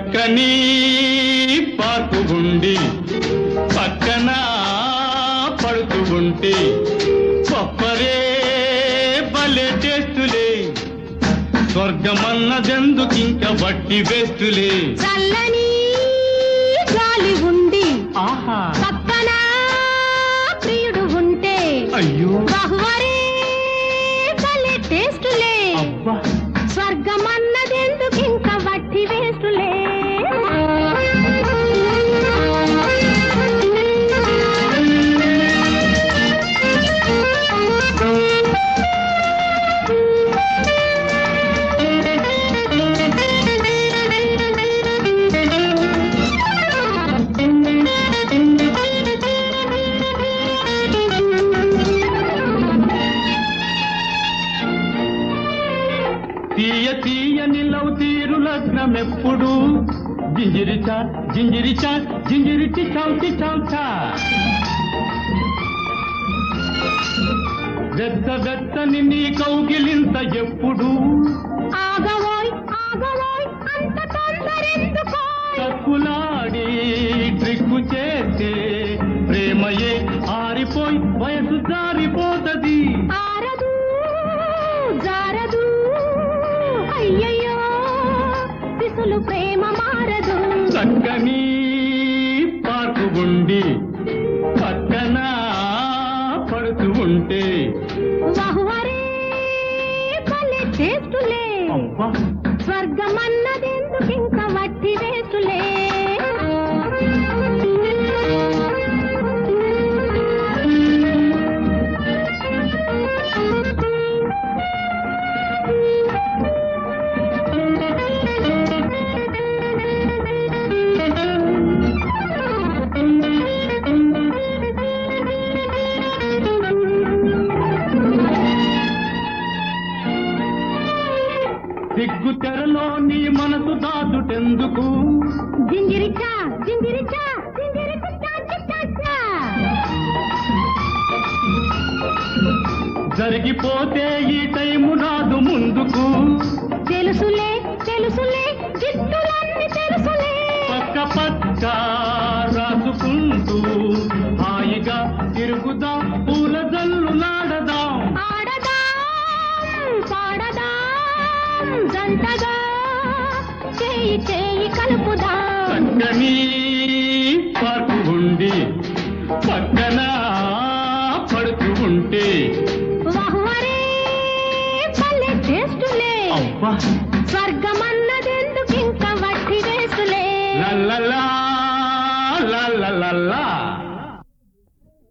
చక్కని పార్కు ఉండి పక్కన పడుతూ ఉంటే కొప్పరే భలే చేస్తులే స్వర్గమన్నదెందుకింక బట్టి వేస్తులే చల్లని గాలి ఉండి ఆహా పక్కన ప్రియుడు ఉంటే అయ్యో బహువరే భలే టేస్టులే అబ్బా స్వర్గమన్నదెందుకు ఇంకా వట్టి వేస్తులే తీయ తీయని లవ్ తీరు లగ్నం ఎప్పుడు జింజిరిచా జింజిరిచా జింజిరిచి చౌచి చౌచా వెత్త వెత్తని నీ కౌగిలింత ఎప్పుడు ఆగవోయ్ ఆగవోయ్ అంత తొందరెందుకో తక్కులాడి ట్రిక్కు చేస్తే ప్రేమయే ఆరిపోయి వయసు జారిపోతది ఆరదు జారదు అయ్యయ్యో శిశులు ప్రేమ మారదు చక్కని పార్కు ఉండి పక్కన పడుతూ ఉంటే బహువరే భలే టేస్టులే అబ్బా స్వర్గమన్నదెందుకు ఇంకా వట్టి వేస్తులే సిగ్గు తెరలో నీ మనసు దాచుటెందుకు జింజిరిచా జింజిరిచా జింజిరిచా చా చా చా జరిగిపోతే ఈ టైము రాదు ముందుకు తెలుసులే తెలుసులే జిత్తులన్నీ తెలుసులే పక్క పక్క రాసుకుంటూ హాయిగా తిరుగుదాం పూల జల్లులాడదాం ఆడదాం పాడదాం జంటగా చేయి చేయి కలుపుదాం చక్కని పార్కు ఉండి పక్కన పడుతూ ఉంటే బహువరే భలే టేస్టులే అబ్బా స్వర్గమన్నదెందుకు ఇంకా వట్టి వేసులే లల్లలా